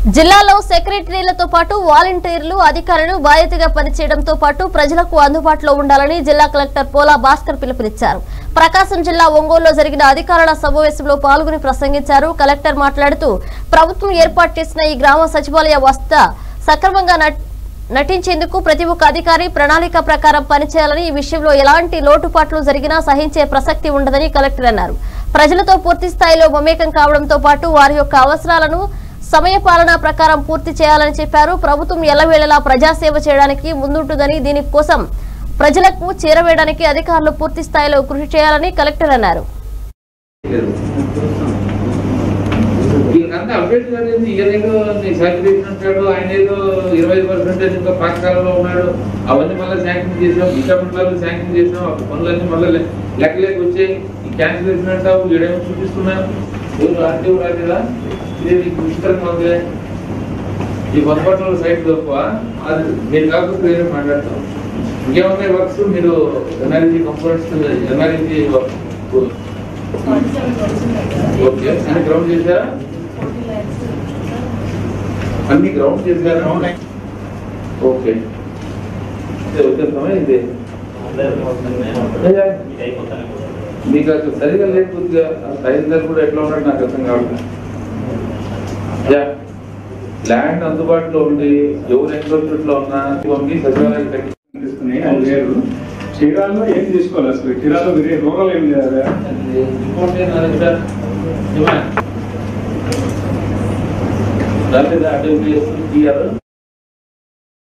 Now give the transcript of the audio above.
జిల్లాలో సెక్రటరీలతో పాటు వాలంటీర్లు అధికారులు బాధ్యతగా పనిచేయడంతో పాటు ప్రజలకు అందుబాటులో ఉండాలని జిల్లా కలెక్టర్ పోలా భాస్కర్ పిలుపునిచ్చారు ప్రకాశం జిల్లా ఒంగోలులో జరిగిన అధికారుల సమావేశంలో పాల్గొని ప్రసంగించారు కలెక్టర్ మాట్లాడుతూ ప్రభుత్వం ఏర్పాటు చేసిన ఈ గ్రామ సచివాలయ వస్త సక్రమంగా నట్- నటించేందుకు ప్రతి ఒక్క అధికారి ప్రణాళిక ప్రకారం పనిచేయాలని ఈ విషయంలో ఎలాంటి లోటుపాట్లు జరిగినా సహించే ప్రసక్తి ఉండదని కలెక్టర్ అన్నారు ప్రజలతో పూర్తి స్థాయిలో మమేకం కావడంతో పాటు వారి యొక్క అవసరాలను సమయపాలన ప్రకారం పూర్తి చేయాలని చెప్పారు ప్రభుత్వం ఎల్లవేళలా ప్రజాసేవ చేయడానికి ముందుంటుందని దీనికోసం ప్రజలకు చేరవేయడానికి అధికారులు పూర్తి స్థాయిలో కృషి చేయాలని కలెక్టర్ అన్నారు వీళ్ళకంతా అప్డేట్ కాలేదు ఈయన ఏదో సాటిస్ఫాక్షన్ ఉంటాడు ఆయన ఏదో ఇరవై ఐదు పర్సెంటేజ్ ఇంకా పాఠశాలలో ఉన్నాడు అవన్నీ మళ్ళీ శాంక్షన్ చేసాం విశాఖపట్నంలో శాంక్షన్ చేసాం ఆ పనులన్నీ మళ్ళీ లె- లెక్క లేక వచ్చాయి ఈ క్యాన్సిలేషన్ అంటావు వీడేమో చూపిస్తున్నావు ఎవరు ఆర్టీఓ రాలేదా ఇది నీకు విచిత్రంగా ఉంది ఈ పొరపాట్ల సైట్ తక్కువ అది మీరు కాకపోతే వేరే మాట్లాడతాం ఇంకేమున్నాయి వర్క్స్ మీరు ఎన్ఆర్జీ కంపోనెంట్స్ ఎన్ఆర్జీ ఓకే అన్ని గ్రౌండ్ చేశారా అన్ని గ్రౌండ్ చేశారా ఓకే ఇది వచ్చేస్తామా ఇది అయ్యా, మీకు అసలు సరిగా లేకపోతే తహసీల్దార్ కూడా ఎట్లా ఉన్నాడు నాకు అర్థం కావట్లేదు యా ల్యాండ్ అందుబాటులో ఉండి ఎవరు ఎన్క్రోచ్మెంట్ లో ఉన్నా పంపి సచివాలయం కట్టి కనిపిస్తున్నాయి అది వేరు చీరాల్లో ఏం తీసుకోవాలి అసలు చీరాల్లో వేరే రూరల్ ఏం లేదా రిపోర్ట్ ఏం రాలేదు సార్ ఏమా? రాలేదా అడ్డు టీఆర్